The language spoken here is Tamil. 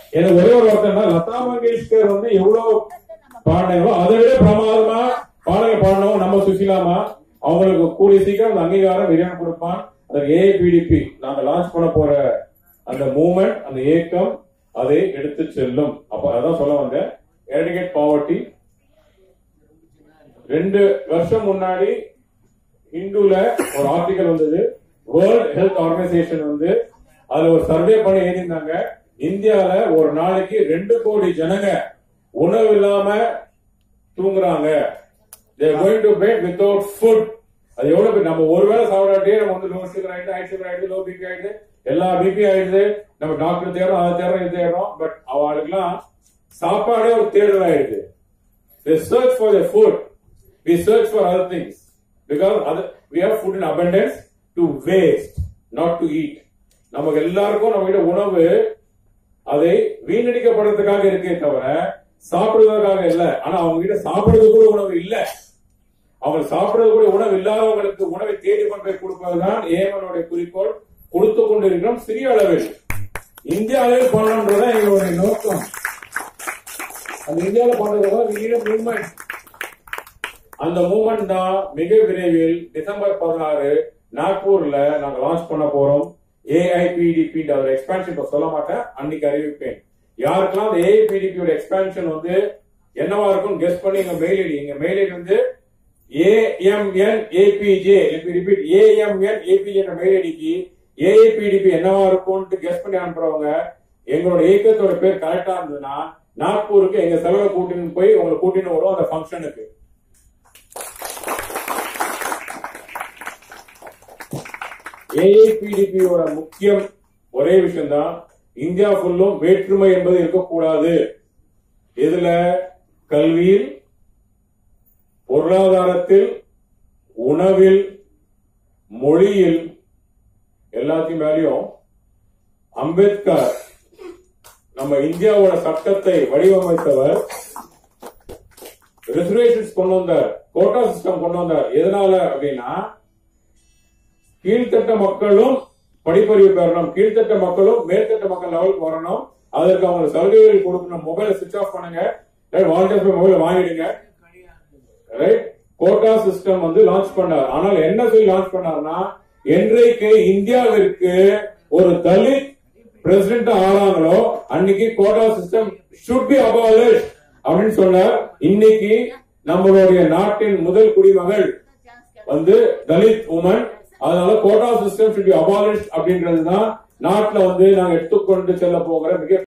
எனக்கு ஒரே ஒரு வார்த்தை என்ன, லதா மங்கேஷ்கர் வந்து எவ்வளவு பாடினாங்களோ அதை விட பிரமாதமா பாடல்கள் பாடினவங்க நம்ம சுசிலாமா அவங்களுக்கு கூடிய சீக்கிரம் அந்த அங்கீகாரம் விரைவாக கொடுப்பான் அந்த ஏபிடிபி நாங்க லான்ச் பண்ண போற அந்த மூமெண்ட் அந்த ஏக்கம் அதை எடுத்து செல்லும் அப்ப அதான் சொல்ல வந்தேன் எரடிகேட் பாவர்ட்டி ரெண்டு வருஷம் முன்னாடி ஹிந்துல ஒரு ஆர்டிகல் வந்தது வேர்ல்ட் ஹெல்த் ஆர்கனைசேஷன் வந்து அதுல ஒரு சர்வே பண்ணி எழுதியிருந்தாங்க இந்தியால ஒரு நாளைக்கு ரெண்டு கோடி ஜனங்க உணவு இல்லாம தூங்குறாங்க they are going to bed without food அது எவ்வளவு பேர் நம்ம ஒருவேளை சாப்பிடாட்டே நம்ம வந்து லோ சுகர் ஆயிடுது ஹை சுகர் ஆயிடுது லோ பிபி ஆயிடுது எல்லா பிபி ஆயிடுது நம்ம டாக்டர் தேடுறோம் அதை தேடுறோம் இது தேடுறோம் பட் அவளுக்குலாம் சாப்பாடே ஒரு தேடல் ஆயிடுது they search for their food we search for other things because other, we have food in abundance to waste not to eat நமக்கு எல்லாருக்கும் நம்ம கிட்ட உணவு அதை வீணடிக்கப்படுறதுக்காக இருக்கே தவிர சாப்பிடுவதற்காக இல்ல ஆனா அவங்க கிட்ட சாப்பிடுறது கூட உணவு இல்ல அவங்க சாப்பிடுறது கூட உணவு இல்லாதவங்களுக்கு உணவை தேடி கொண்டு போய் கொடுப்பதுதான் ஏமனுடைய குறிக்கோள் கொடுத்து கொண்டு இருக்கிறோம் சிறிய அளவில் இந்திய அளவில் பண்ணணுன்றதான் எங்களுடைய நோக்கம் அந்த இந்தியாவில் பண்றது மூவ்மெண்ட் அந்த மூவ்மெண்ட் தான் மிக விரைவில் டிசம்பர் பதினாறு நாக்பூர்ல நாங்க லான்ச் பண்ண போறோம் ஏஐபிடிபி அவர் எக்ஸ்பான்ஷன் இப்ப சொல்ல மாட்டேன் அன்னைக்கு அறிவிப்பேன் யாருக்கெல்லாம் அந்த ஏஐபிடிபியோட எக்ஸ்பான்ஷன் வந்து என்னவா இருக்கும் கெஸ் பண்ணி எங்க மெயில் ஐடி எங்க மெயில் ஐடி வந்து AMN APJ repeat AMN APJ என்ற மெயில் ஐடிக்கு ஏஐபிடிபி என்னவா இருக்கும்னு கெஸ் பண்ணி அனுப்புறவங்க எங்களோட இயக்கத்தோட பேர் கரெக்டா இருந்ததுன்னா நாக்பூருக்கு எங்க செலவை கூட்டின்னு போய் உங்களை கூட்டின்னு வரும் அந்த ஃபங்க்ஷனுக்கு ஏஐபிடிபியோட முக்கியம் ஒரே விஷயம் தான் இந்தியா ஃபுல்லும் வேற்றுமை என்பது இருக்கக்கூடாது இதுல கல்வியில் பொருளாதாரத்தில் உணவில் மொழியில் எல்லாத்தையும் மேலேயும் அம்பேத்கர் நம்ம இந்தியாவோட சட்டத்தை வடிவமைத்தவர் ரிசர்வேஷன்ஸ் கொண்டு வந்தார் கோட்டா சிஸ்டம் கொண்டு வந்தார் எதனால அப்படின்னா கீழ்த்தட்ட மக்களும் படிப்பறிவு பெறணும் கீழ்த்தட்ட மக்களும் மேல்தட்ட மக்கள் லெவலுக்கு வரணும் அதற்கு அவங்க சலுகைகள் கொடுக்கணும் மொபைலை சுவிச் ஆஃப் பண்ணுங்க வாலண்டியர்ஸ் மொபைல் வாங்கிடுங்க ரைட் கோட்டா சிஸ்டம் வந்து லான்ச் பண்ணார் ஆனால் என்ன சொல்லி லான்ச் பண்ணார்னா என்றைக்கு இந்தியாவிற்கு ஒரு தலித் பிரசிடென்ட் ஆறாங்களோ அன்னைக்கு quota system should be abolish அப்படின்னு சொன்னார் இன்னைக்கு நம்மளுடைய நாட்டின் முதல் குடிமகள் வந்து தலித் உமன் அதனால quota system should be abolish அப்படின்றது தான் நாட்டுல வந்து நாங்க எடுத்துக்கொண்டு செல்ல போகிற மிக